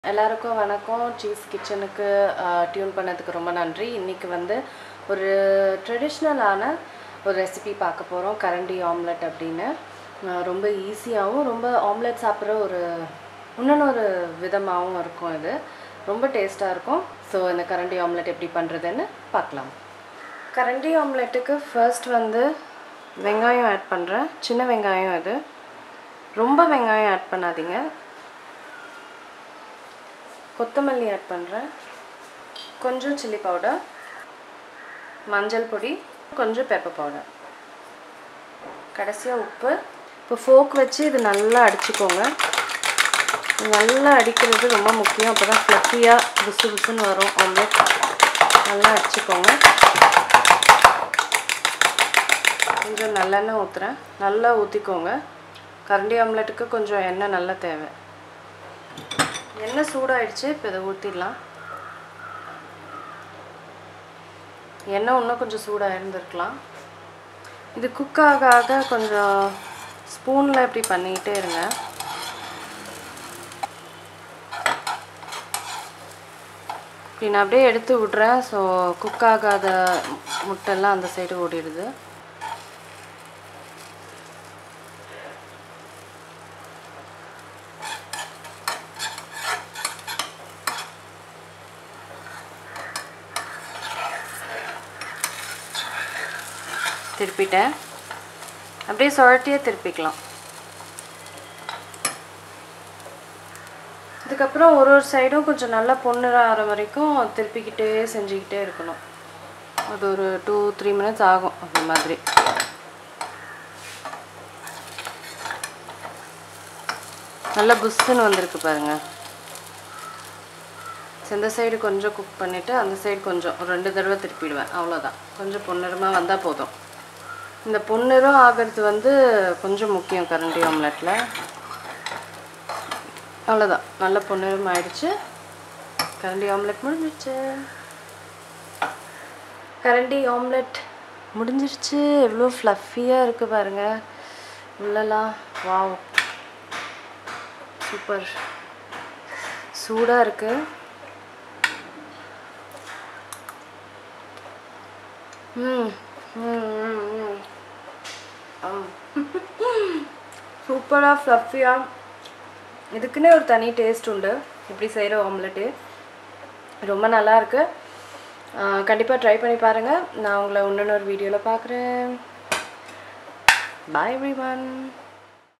எல்லாருக்கும் வணக்கம் சீஸ் கிச்சனுக்கு டியூன் பண்ணதுக்கு ரொம்ப நன்றி இன்றைக்கி வந்து ஒரு ட்ரெடிஷ்னலான ஒரு ரெசிபி பார்க்க போகிறோம் கரண்டி ஆம்லெட் அப்படின்னு அஹ் ரொம்ப ஈஸியாகவும் ரொம்ப ஆம்லெட் சாப்பிட்ற ஒரு இன்னொன்று விதமாகவும் இருக்கும் இது ரொம்ப டேஸ்ட்டாக இருக்கும் ஸோ இந்த கரண்டி ஆம்லெட் எப்படி பண்ணுறதுன்னு பார்க்கலாம் கரண்டி ஆம்லெட்டுக்கு ஃபர்ஸ்ட் வந்து வெங்காயம் ஆட் பண்ணுறேன் சின்ன வெங்காயம் இது ரொம்ப வெங்காயம் ஆட் பண்ணாதீங்க கொத்தமல்லி ஆட் பண்ணுறேன் கொஞ்சம் சில்லி பவுடர் மஞ்சள் பொடி கொஞ்சம் பெப்பர் பவுடர் கடைசியாக உப்பு இப்போ ஃபோக் வச்சு இது நல்லா அடிச்சுக்கோங்க நல்லா அடிக்கிறது ரொம்ப முக்கியம் அப்போ தான் ஃப்ளஃபியாக புசு புசுன்னு வரும் ஆம்லெட் நல்லா அடிச்சுக்கோங்க கொஞ்சம் நல்லெண்ணெய் ஊற்றுறேன் நல்லா ஊற்றிக்கோங்க கரண்டி ஆம்லெட்டுக்கு கொஞ்சம் எண்ணெய் நல்லா தேவை எண்ணெய் சூடாயிடுச்சு இப்போ இதை ஊற்றிடலாம் எண்ணெய் இன்னும் கொஞ்சம் சூடாக இருந்திருக்கலாம் இது குக் ஆக ஆக கொஞ்சம் ஸ்பூனில் இப்படி பண்ணிக்கிட்டே இருங்க இப்படி நான் அப்படியே எடுத்து விட்றேன் ஸோ குக் ஆகாத முட்டைலாம் அந்த சைடு ஓடிடுது திருப்பிட்டேன் அப்படியே சுழட்டியே திருப்பிக்கலாம் இதுக்கப்புறம் ஒரு ஒரு சைடும் கொஞ்சம் நல்லா பொண்ணுற ஆகிற வரைக்கும் திருப்பிக்கிட்டே செஞ்சுக்கிட்டே இருக்கணும் அது ஒரு டூ த்ரீ மினிட்ஸ் ஆகும் அந்த மாதிரி நல்லா புஷ்ஷுன்னு வந்திருக்கு பாருங்க இந்த சைடு கொஞ்சம் குக் பண்ணிவிட்டு அந்த சைடு கொஞ்சம் ஒரு ரெண்டு தடவை திருப்பிடுவேன் அவ்வளோதான் கொஞ்சம் பொன்னிறமாக வந்தால் போதும் இந்த பொன்னிறம் ஆகிறது வந்து கொஞ்சம் முக்கியம் கரண்டி ஆம்லெட்டில் அவ்வளோதான் நல்ல பொன்னிறம் ஆயிடுச்சு கரண்டி ஆம்லெட் முடிஞ்சிருச்சு கரண்டி ஆம்லெட் முடிஞ்சிருச்சு எவ்வளோ ஃப்ளஃபியாக இருக்குது பாருங்கள் உள்ளலாம் வாவ் சூப்பர் சூடாக இருக்குது ம் ம் சூப்பராக ஃப்ளஃபியாக இதுக்குன்னே ஒரு தனி டேஸ்ட் உண்டு இப்படி செய்கிற ஆம்லெட்டு ரொம்ப நல்லா இருக்கு கண்டிப்பாக ட்ரை பண்ணி பாருங்கள் நான் உங்களை இன்னொன்று ஒரு வீடியோவில் பார்க்குறேன் பாய் எவ்ரி ஒன்